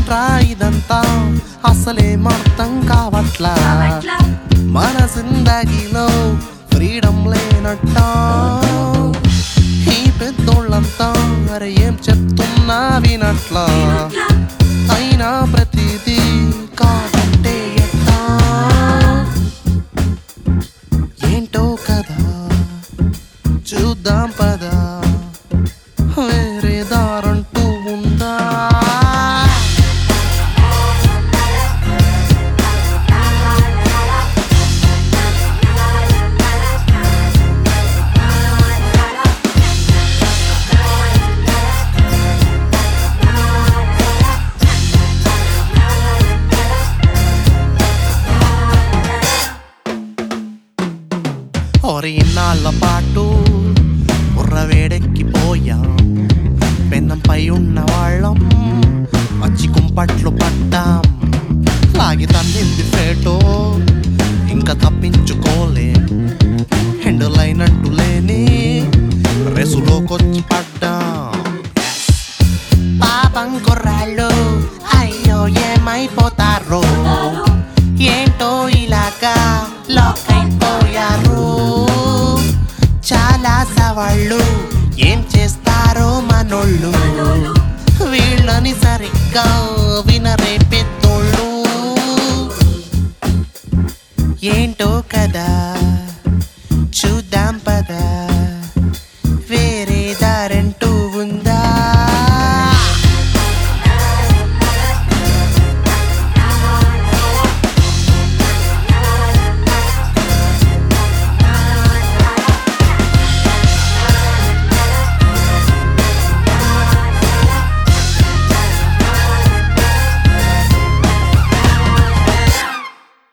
ఏంట్రా ఇదంతా అసలేం అర్థం కావట్లా మన జిందగీలో ఫ్రీడమ్ లేనట్ట ఈ పెద్దోళ్ళంతా అరే ఏం చెప్తున్నా వినట్లా అయినా ప్రతిదీ కాదంటే ఎట్టా ఏంటో కదా చూద్దాం పదా వేరే దారంటూ ఉందా ఒరి ఇన్నాళ్ళ పాటు బుర్ర వేడెక్కిపోయాం పెన్నంపై ఉన్న వాళ్ళం వచ్చి కుంపట్లు పడ్డాం లాగి తన్నింది ఫేటో ఇంకా తప్పించుకోలేం హెండులైనట్టు లేని రెసులోకొచ్చి పడ్డాం పాపం కుర్రాళ్ళు అయ్యో ఏమైపోతారో ఏంటో ఇలాగా లాక్ అయిపోయారు చాలా సవాళ్ళు ఏం చేస్తారో మనోళ్ళు వీళ్ళని సరిగ్గా వినరే పెద్దోళ్ళు ఏంటో కదా చూద్దాం పదా